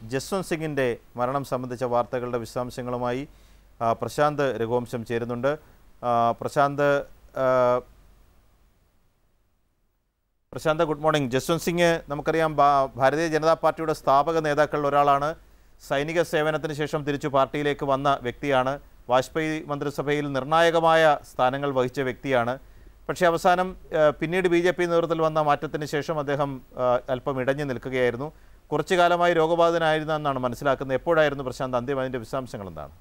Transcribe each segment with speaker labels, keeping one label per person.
Speaker 1: ജസ്വന്ത് സിംഗിൻ്റെ മരണം സംബന്ധിച്ച വാർത്തകളുടെ വിശദാംശങ്ങളുമായി ആ, പ്രശാന്ത് രഘുവംശം ചേരുന്നുണ്ട് ആ, പ്രശാന്ത് ആ, പ്രശാന്ത് ഗുഡ് മോർണിംഗ് ജസ്വന്ത് സിംഗ് നമുക്കറിയാം ഭാ- ഭാരതീയ ജനതാ പാർട്ടിയുടെ സ്ഥാപക നേതാക്കളിൽ ഒരാളാണ് സൈനിക സേവനത്തിന് ശേഷം തിരിച്ചു പാർട്ടിയിലേക്ക് വന്ന വ്യക്തിയാണ് വാജ്പേയി മന്ത്രിസഭയിൽ നിർണായകമായ സ്ഥാനങ്ങൾ വഹിച്ച വ്യക്തിയാണ് പക്ഷേ അവസാനം ആ, പിന്നീട് ബി ജെ പി നേതൃത്വത്തിൽ വന്ന മാറ്റത്തിന് ശേഷം അദ്ദേഹം ആ, അല്പം ഇടഞ്ഞു നിൽക്കുകയായിരുന്നു കുറച്ചു കാലമായി രോഗബാധിതനായിരുന്നു എന്നാണ് മനസ്സിലാക്കുന്നത് എപ്പോഴായിരുന്നു പ്രശാന്ത് അന്ത്യം അതിൻ്റെ വിശദാംശങ്ങൾ എന്താണ്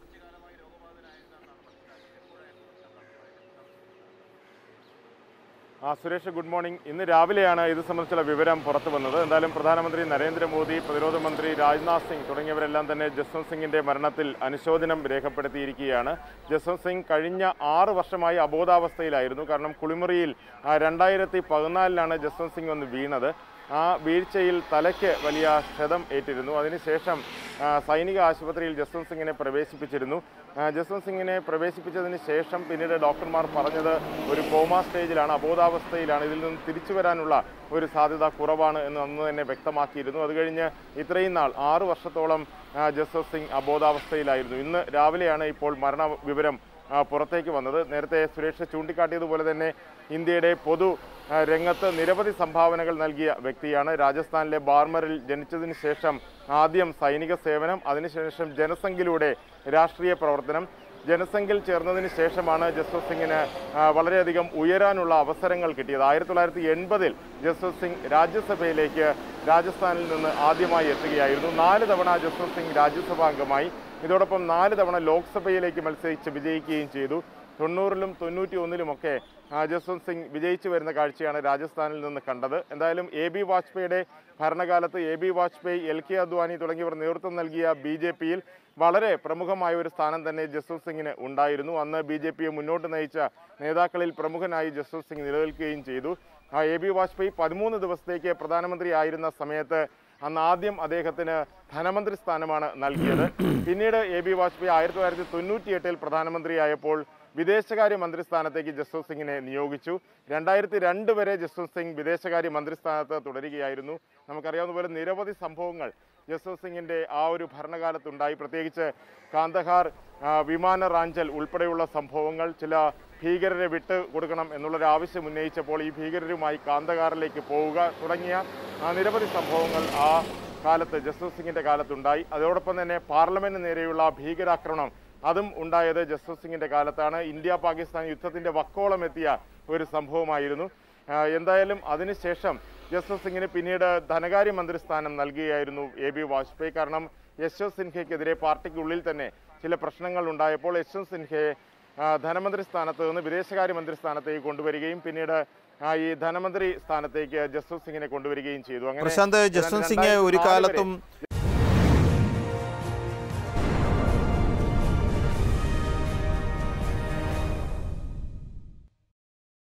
Speaker 2: ആ സുരേഷ് ഗുഡ് മോർണിംഗ് ഇന്ന് രാവിലെയാണ് ഇത് സംബന്ധിച്ചുള്ള വിവരം പുറത്തു വന്നത് എന്തായാലും പ്രധാനമന്ത്രി നരേന്ദ്രമോദി പ്രതിരോധ മന്ത്രി രാജ്നാഥ് സിംഗ് തുടങ്ങിയവരെല്ലാം തന്നെ ജസ്വന്ത് സിംഗിന്റെ മരണത്തിൽ അനുശോചനം രേഖപ്പെടുത്തിയിരിക്കുകയാണ് ജസ്വന്ത് സിംഗ് കഴിഞ്ഞ ആറ് വർഷമായി അബോധാവസ്ഥയിലായിരുന്നു കാരണം കുളിമുറിയിൽ രണ്ടായിരത്തി പതിനാലിലാണ് ജസ്വന്ത് സിംഗ് വന്ന് വീണത് ആ വീഴ്ചയിൽ തലയ്ക്ക് വലിയ ക്ഷതം ഏറ്റിരുന്നു അതിനുശേഷം ആ, സൈനിക ആശുപത്രിയിൽ ജസ്വന്ത് സിംഗിനെ പ്രവേശിപ്പിച്ചിരുന്നു ആ, ജസ്വന്ത് സിംഗിനെ പ്രവേശിപ്പിച്ചതിന് ശേഷം പിന്നീട് ഡോക്ടർമാർ പറഞ്ഞത് ഒരു കോമ സ്റ്റേജിലാണ് അബോധാവസ്ഥയിലാണ് ഇതിൽ നിന്ന് തിരിച്ചു വരാനുള്ള ഒരു സാധ്യത കുറവാണ് എന്ന് അന്ന് തന്നെ വ്യക്തമാക്കിയിരുന്നു അത് കഴിഞ്ഞ് ഇത്രയും നാൾ ആറ് വർഷത്തോളം ആ, ജസ്വന്ത് സിംഗ് അബോധാവസ്ഥയിലായിരുന്നു ഇന്ന് രാവിലെയാണ് ഇപ്പോൾ മരണ വിവരം ആ, പുറത്തേക്ക് വന്നത് നേരത്തെ സുരേഷ് ചൂണ്ടിക്കാട്ടിയതുപോലെ തന്നെ ഇന്ത്യയുടെ പൊതു ആ, രംഗത്ത് നിരവധി സംഭാവനകൾ നൽകിയ വ്യക്തിയാണ് രാജസ്ഥാനിലെ ബാർമറിൽ ജനിച്ചതിന് ശേഷം ആദ്യം സൈനിക സേവനം അതിനുശേഷം ജനസംഖിലൂടെ രാഷ്ട്രീയ പ്രവർത്തനം ജനസംഖ്യയിൽ ചേർന്നതിന് ശേഷമാണ് ജസ്വന്ത് സിംഗിന് ആ, വളരെയധികം ഉയരാനുള്ള അവസരങ്ങൾ കിട്ടിയത് ആയിരത്തി തൊള്ളായിരത്തി എൺപതിൽ ജസ്വന്ത് സിംഗ് രാജ്യസഭയിലേക്ക് രാജസ്ഥാനിൽ നിന്ന് ആദ്യമായി എത്തുകയായിരുന്നു നാല് തവണ ജസ്വന്ത് സിംഗ് രാജ്യസഭാംഗമായി ഇതോടൊപ്പം നാല് തവണ ലോക്സഭയിലേക്ക് മത്സരിച്ച് വിജയിക്കുകയും ചെയ്തു തൊണ്ണൂറിലും തൊണ്ണൂറ്റി ഒന്നിലുമൊക്കെ ആ, ജസ്വന്ത് സിംഗ് വിജയിച്ചു വരുന്ന കാഴ്ചയാണ് രാജസ്ഥാനിൽ നിന്ന് കണ്ടത് എന്തായാലും എ ബി വാജ്പേയിയുടെ ഭരണകാലത്ത് A B Vajpayee L K Advani തുടങ്ങിയവർ നേതൃത്വം നൽകിയ ബി ജെ പിയിൽ വളരെ പ്രമുഖമായ ഒരു സ്ഥാനം തന്നെ ജസ്വന്ത് സിംഗിന് ഉണ്ടായിരുന്നു അന്ന് ബി ജെ പിയെ മുന്നോട്ട് നയിച്ച നേതാക്കളിൽ പ്രമുഖനായി ജസ്വന്ത് സിംഗ് നിലനിൽക്കുകയും ചെയ്തു ആ എ ബി വാജ്പേയി പതിമൂന്ന് ദിവസത്തേക്ക് പ്രധാനമന്ത്രി ആയിരുന്ന സമയത്ത് അന്ന് ആദ്യം അദ്ദേഹത്തിന് ധനമന്ത്രി സ്ഥാനമാണ് നൽകിയത് പിന്നീട് എ ബി വാജ്പേയി ആയിരത്തി തൊള്ളായിരത്തി തൊണ്ണൂറ്റി എട്ടിൽ പ്രധാനമന്ത്രിയായപ്പോൾ വിദേശകാര്യ മന്ത്രിസ്ഥാനത്തേക്ക് ജസ്വന്ത് സിംഗിനെ നിയോഗിച്ചു രണ്ടായിരത്തി രണ്ട് വരെ ജസ്വന്ത് സിംഗ് വിദേശകാര്യ മന്ത്രിസ്ഥാനത്ത് തുടരുകയായിരുന്നു നമുക്കറിയാവുന്ന പോലെ നിരവധി സംഭവങ്ങൾ ജസ്വന്ത് സിംഗിന്റെ ആ ഒരു ഭരണകാലത്തുണ്ടായി പ്രത്യേകിച്ച് കാന്തഹാർ ആ, വിമാന റാഞ്ചൽ ഉൾപ്പെടെയുള്ള സംഭവങ്ങൾ ചില ഭീകരരെ വിട്ട് കൊടുക്കണം എന്നുള്ളൊരു ആവശ്യം ഉന്നയിച്ചപ്പോൾ ഈ ഭീകരരുമായി കാന്തഹാറിലേക്ക് പോവുക തുടങ്ങിയ ആ, നിരവധി സംഭവങ്ങൾ ആ കാലത്ത് ജസ്വന്ത് സിംഗിന്റെ കാലത്തുണ്ടായി അതോടൊപ്പം തന്നെ പാർലമെന്റിന് നേരെയുള്ള ഭീകരാക്രമണം അതും ഉണ്ടായത് ജസ്വന്ത് സിംഗിന്റെ കാലത്താണ് ഇന്ത്യ പാകിസ്ഥാൻ യുദ്ധത്തിന്റെ വക്കോളം എത്തിയ ഒരു സംഭവമായിരുന്നു ആ, എന്തായാലും അതിനുശേഷം ജസ്വന്ത് സിംഗിന് പിന്നീട് ധനകാര്യ മന്ത്രി സ്ഥാനം നൽകുകയായിരുന്നു എ ബി വാജ്പേയി കാരണം യശ്വന്ത് സിൻഹയ്ക്കെതിരെ പാർട്ടിക്കുള്ളിൽ തന്നെ ചില പ്രശ്നങ്ങൾ ഉണ്ടായപ്പോൾ യശ്വന്ത് സിൻഹയെ ആ, ധനമന്ത്രി സ്ഥാനത്ത് നിന്ന് വിദേശകാര്യ മന്ത്രി സ്ഥാനത്തേക്ക് കൊണ്ടുവരികയും പിന്നീട് ആ, ഈ ധനമന്ത്രി സ്ഥാനത്തേക്ക് ജസ്വന്ത് സിംഗിനെ കൊണ്ടുവരികയും ചെയ്തു അങ്ങനെ
Speaker 1: പ്രശാന്ത്
Speaker 2: ഏതാണ്ട്
Speaker 1: ജസ്വന്ത് സിംഗ് ഒരു
Speaker 2: 2004 വരെ
Speaker 1: കാലത്തും